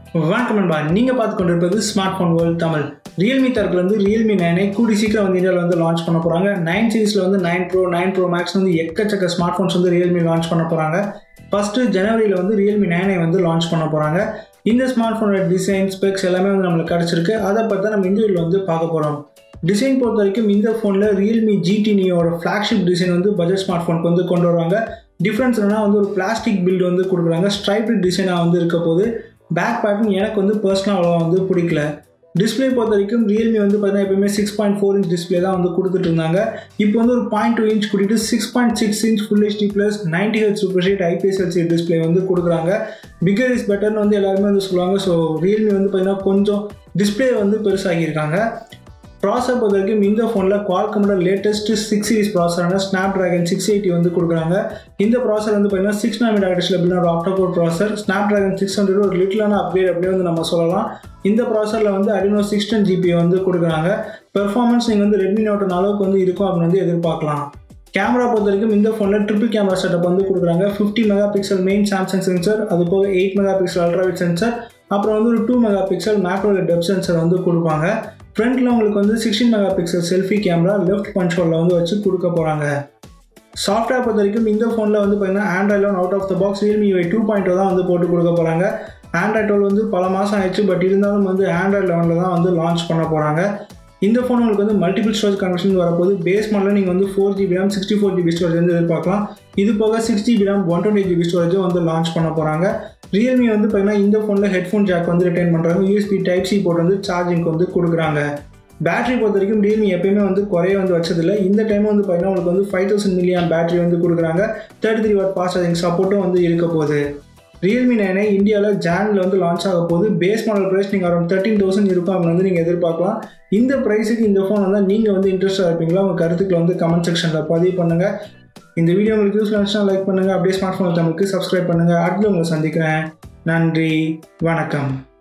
வணக்கம் நண்பா நீங்கள் பார்த்து கொண்டிருப்பது smart phone world Tamil Realme தரப்புலேருந்து ரியல்மி நைனை கூடி சீக்கிரம் வந்து இந்தியாவில் வந்து லான்ச் பண்ண போகிறாங்க நைன் சீரீஸில் வந்து nine pro nine pro max வந்து எக்கச்சக்க ஸ்மார்ட் ஃபோன்ஸ் வந்து ரியல்மி லான்ச் பண்ண போகிறாங்க ஃபஸ்ட்டு ஜனவரியில் வந்து ரியல்மி நைனை வந்து லான்ச் பண்ண போகிறாங்க இந்த ஸ்மார்ட் ஃபோனோட டிசைன் ஸ்பெக்ஸ் எல்லாமே வந்து நம்மளுக்கு கிடச்சிருக்கு அதை பற்றி நம்ம இந்த வீடியோவில் வந்து பார்க்க போகிறோம் டிசைன் பொறுத்த வரைக்கும் இந்த ஃபோனில் ரியல்மி ஜிடி நியோட ஃப்ளாக்ஷிப் டிசைன் வந்து பட்ஜெட் ஸ்மார்ட் ஃபோனுக்கு வந்து கொண்டு வருவாங்க டிஃப்ரென்ஸ் என்னன்னா வந்து ஒரு பிளாஸ்டிக் பில்டு வந்து கொடுக்குறாங்க ஸ்ட்ரைப்டு டிசைனாக வந்து இருக்க போது பேக் பேட்டர்ன் எனக்கு வந்து பர்சனலாக அவ்வளோவா வந்து பிடிக்கல டிஸ்பிளே பொறுத்த வரைக்கும் ரியல்மி வந்து பார்த்தீங்கன்னா எப்பவுமே six point four inch display தான் வந்து கொடுத்துட்டு இருந்தாங்க இப்போ வந்து ஒரு பாயிண்ட் டூ இன்ச் கூட்டிட்டு six point six inch full HD plus ninety H super sheet IPS LCD display வந்து கொடுக்குறாங்க பிகர் இஸ் பெட்டர்னு வந்து எல்லாருமே வந்து சொல்லுவாங்க ஸோ ரியல்மி வந்து பார்த்தீங்கன்னா கொஞ்சம் டிஸ்பிளே வந்து பெருசாகியிருக்காங்க ப்ராசர் பொறுத்த வரைக்கும் இந்த ஃபோனில் குவால்கமோட லேட்டஸ்ட் சிக்ஸ் சீரிஸ் ப்ராசரான ஸ்னாப் ட்ராகன் சிக்ஸ் எயிட்டி வந்து கொடுக்குறாங்க இந்த ப்ராசர் வந்து பார்த்தீங்கன்னா சிக்ஸ் நாமிட் ஆர்டிஸ்டில் அப்படின்னா ஒரு ஆக்டோகோர் ப்ராசர் ஸ்னாப் ட்ராகன் சிக்ஸ் ஹண்ட்ரட் ஒரு லிட்டிலான அப்கிரேட் அப்படியே வந்து நம்ம சொல்லலாம் இந்த ப்ராசரில் வந்து அடினோ சிக்ஸ் டென் ஜிபி வந்து கொடுக்குறாங்க பெர்ஃபார்மன்ஸ் நீங்கள் வந்து ரெட்மி நோட்டின் அளவுக்கு வந்து இருக்கும் அப்படின்னு வந்து எதிர்பார்க்கலாம் கேமரா பொறுத்த வரைக்கும் இந்த ஃபோனில் ட்ரிபிள் கேமரா செட்டப் வந்து கொடுக்குறாங்க fifty mega pixel main Samsung sensor அது போக eight mega pixel ultrawide sensor அப்புறம் வந்து ஒரு டூ மெகா பிக்சல் மேக்ரோட டெப் சென்சர் வந்து கொடுப்பாங்க ஃப்ரண்ட்டில் உங்களுக்கு வந்து sixteen mega pixel selfie camera left punch ஹோலில் வந்து வச்சு கொடுக்க போகிறாங்க சாஃப்ட்வேர் பொறுத்த வரைக்கும் இந்த ஃபோனில் வந்து பார்த்தீங்கன்னா Android eleven out of the box Realme UI two point தான் வந்து போட்டு கொடுக்க போகிறாங்க ஆண்ட்ராய்ட் டுவெல் வந்து பல மாதம் ஆயிடுச்சு பட் இருந்தாலும் வந்து ஆண்ட்ராய்ட் லெவனில் தான் வந்து லான்ச் பண்ண போகிறாங்க இந்த ஃபோன் உங்களுக்கு வந்து மல்டிபிள் ஸ்டோரேஜ் கனெக்ஷன் வரப்போது பேஸ் மாடலில் நீங்கள் வந்து four GB RAM sixty four GB storage வந்து எதிர்பார்க்கலாம் இது போக six GB RAM one twenty GB ஸ்டோரேஜும் வந்து லான்ச் பண்ண போகிறாங்க ரியல்மி வந்து பார்த்தீங்கன்னா இந்த ஃபோனில் ஹெட்ஃபோன் ஜாக் வந்து ரிட்டைன் பண்ணுறாங்க யூஎஸ்பி டைப் சி போட்டு வந்து சார்ஜிங்க்கு வந்து கொடுக்குறாங்க பேட்டரி பொறுத்த வரைக்கும் ரியல்மி எப்பயுமே வந்து குறைய வந்து வச்சதில்லை இந்த டைம் வந்து பார்த்தீங்கன்னா உங்களுக்கு வந்து ஃபைவ் தௌசண்ட் மில்லியன் பேட்டரி வந்து கொடுக்குறாங்க thirty three watt fast charging சப்போர்ட்டும் வந்து இருக்க போகுது ரியல்மி நைனை இந்தியாவில் ஜானில் வந்து லான்ச் ஆக போகுது பேஸ் மாடல் ப்ரைஸ் நீங்கள் அரௌண்ட் தேர்ட்டின் தௌசண்ட் இருக்கும் அப்படின்னு வந்து நீங்கள் எதிர்பார்க்கலாம் இந்த ப்ரைஸுக்கு இந்த ஃபோன் வந்து நீங்கள் வந்து இன்ட்ரெஸ்ட்டாக இருப்பீங்களா உங்கள் கருத்துக்களை வந்து கமெண்ட் செக்ஷனில் பதிவு பண்ணுங்கள் இந்த வீடியோ உங்களுக்கு யூஸ் ஆச்சுன்னா லைக் பண்ணுங்கள் அப்படியே ஸ்மார்ட் ஃபோன் தமிழுக்கு சப்ஸ்கிரைப் பண்ணுங்கள் அடுத்து உங்களை சந்திக்கிறேன் நன்றி வணக்கம்